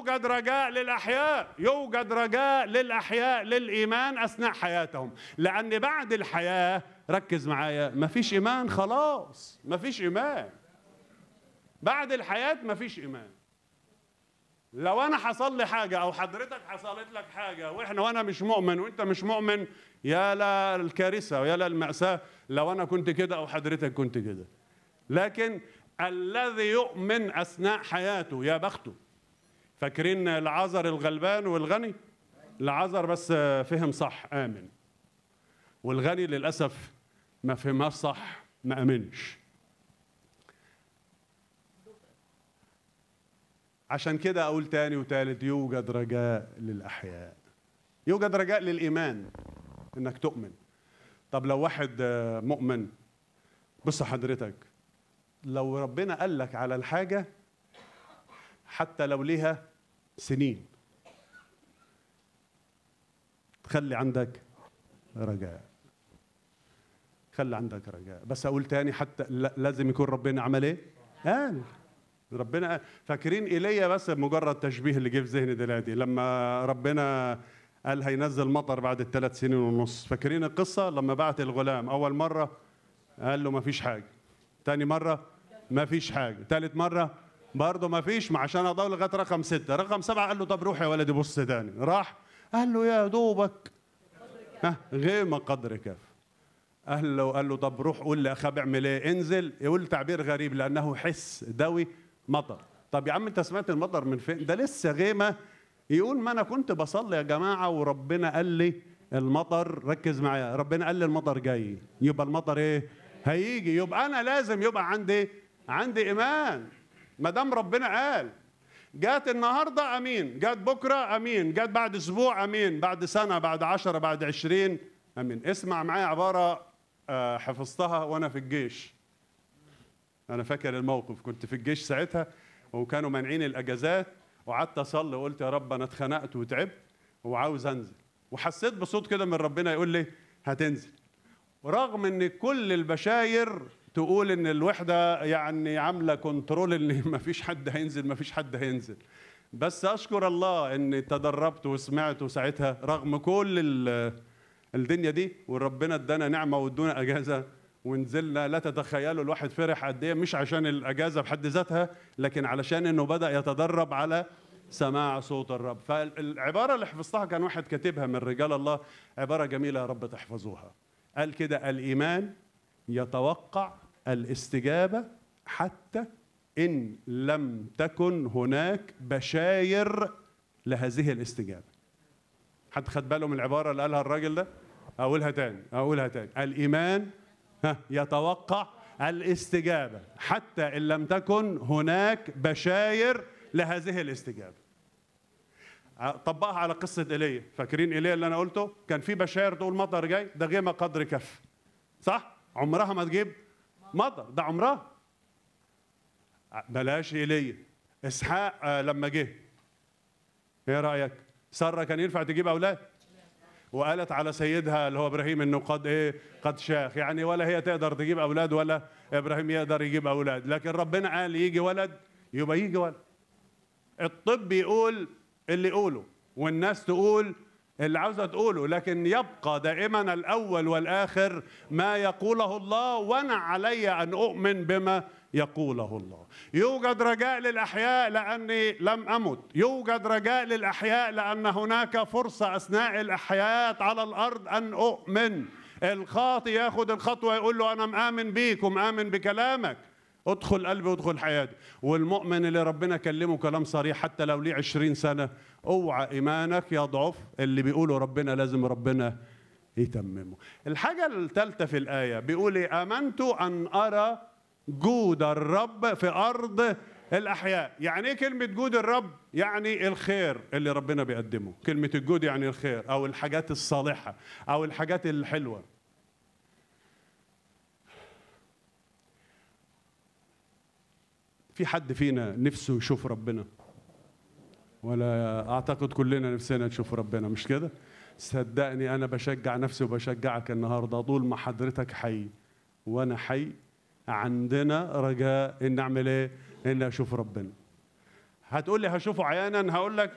يوجد رجاء للأحياء يوجد رجاء للأحياء للإيمان أثناء حياتهم لأن بعد الحياة ركز معايا مفيش إيمان خلاص مفيش إيمان بعد الحياة مفيش إيمان لو انا حصل لي حاجه او حضرتك حصلت لك حاجه واحنا وانا مش مؤمن وانت مش مؤمن يا للكارثه ويا للماساه لو انا كنت كده او حضرتك كنت كده لكن الذي يؤمن اثناء حياته يا بخته فاكرين العذر الغلبان والغني العذر بس فهم صح امن والغني للاسف ما فهمهاش صح ما امنش عشان كده اقول تاني وتالت يوجد رجاء للاحياء يوجد رجاء للايمان انك تؤمن طب لو واحد آه، مؤمن بص حضرتك لو ربنا قال لك على الحاجه حتى لو ليها سنين خلي عندك رجاء خلي عندك رجاء بس اقول تاني حتى لا- لازم يكون ربنا عمل ايه قال ربنا قال. فاكرين ايليا بس مجرد تشبيه اللي جه في ذهني دلوقتي لما ربنا قال هينزل مطر بعد الثلاث سنين ونص فاكرين القصه لما بعت الغلام اول مره قال له ما فيش حاجه تاني مره ما فيش حاجه تالت مره برضه ما فيش ما عشان اضل لغايه رقم ستة رقم سبعة قال له طب روح يا ولدي بص تاني راح قال له يا دوبك ها غيم قدر كف قال له قال له طب روح قول لاخاه بيعمل ايه انزل يقول تعبير غريب لانه حس دوي مطر طب يا عم انت سمعت المطر من فين ده لسه غيمه يقول ما انا كنت بصلي يا جماعه وربنا قال لي المطر ركز معايا ربنا قال لي المطر جاي يبقى المطر ايه هيجي يبقى انا لازم يبقى عندي عندي ايمان ما دام ربنا قال جات النهارده امين جات بكره امين جات بعد اسبوع امين بعد سنه بعد عشرة بعد عشرين امين اسمع معايا عباره آه، حفظتها وانا في الجيش انا فاكر الموقف كنت في الجيش ساعتها وكانوا مانعين الاجازات وقعدت اصلي وقلت يا رب انا اتخنقت وتعبت وعاوز انزل وحسيت بصوت كده من ربنا يقول لي هتنزل ورغم ان كل البشاير تقول ان الوحده يعني عامله كنترول ان ما فيش حد هينزل ما فيش حد هينزل بس اشكر الله اني تدربت وسمعت ساعتها رغم كل ال- الدنيا دي وربنا ادانا نعمه وادونا اجازه ونزلنا لا تتخيلوا الواحد فرح قد ايه مش عشان الاجازه بحد ذاتها لكن علشان انه بدا يتدرب على سماع صوت الرب فالعباره اللي حفظتها كان واحد كاتبها من رجال الله عباره جميله يا رب تحفظوها قال كده الايمان يتوقع الاستجابه حتى ان لم تكن هناك بشاير لهذه الاستجابه حد خد باله من العباره اللي قالها الراجل ده اقولها تاني اقولها تاني الايمان ها يتوقع الاستجابه حتى ان لم تكن هناك بشاير لهذه الاستجابه طبقها على قصه ايليا فاكرين ايليا اللي انا قلته كان في بشاير تقول مطر جاي ده غيمه قدر كف صح عمرها ما تجيب مطر ده عمرها بلاش ايليا اسحاق آه، لما جه ايه رايك ساره كان ينفع تجيب اولاد وقالت على سيدها اللي هو ابراهيم انه قد ايه قد شاخ يعني ولا هي تقدر تجيب اولاد ولا ابراهيم يقدر يجيب اولاد لكن ربنا قال يجي ولد يبقى يجي ولد الطب يقول اللي يقوله والناس تقول اللي عاوزه تقوله لكن يبقى دائما الاول والاخر ما يقوله الله وانا علي ان اؤمن بما يقوله الله يوجد رجاء للاحياء لاني لم امت يوجد رجاء للاحياء لان هناك فرصه اثناء الاحياء على الارض ان اؤمن الخاطي ياخد الخطوه يقول له انا مآمن بيك ومآمن بكلامك ادخل قلبي وادخل حياتي والمؤمن اللي ربنا كلمه كلام صريح حتى لو ليه عشرين سنة اوعى ايمانك يضعف اللي بيقوله ربنا لازم ربنا يتممه الحاجة الثالثة في الآية بيقول إيه؟ آمنت أن أرى جود الرب في أرض الأحياء يعني إيه كلمة جود الرب؟ يعني الخير اللي ربنا بيقدمه كلمة الجود يعني الخير أو الحاجات الصالحة أو الحاجات الحلوة في حد فينا نفسه يشوف ربنا ولا اعتقد كلنا نفسنا نشوف ربنا مش كده صدقني انا بشجع نفسي وبشجعك النهارده طول ما حضرتك حي وانا حي عندنا رجاء ان نعمل ايه ان اشوف ربنا هتقول لي هشوفه عيانا هقول لك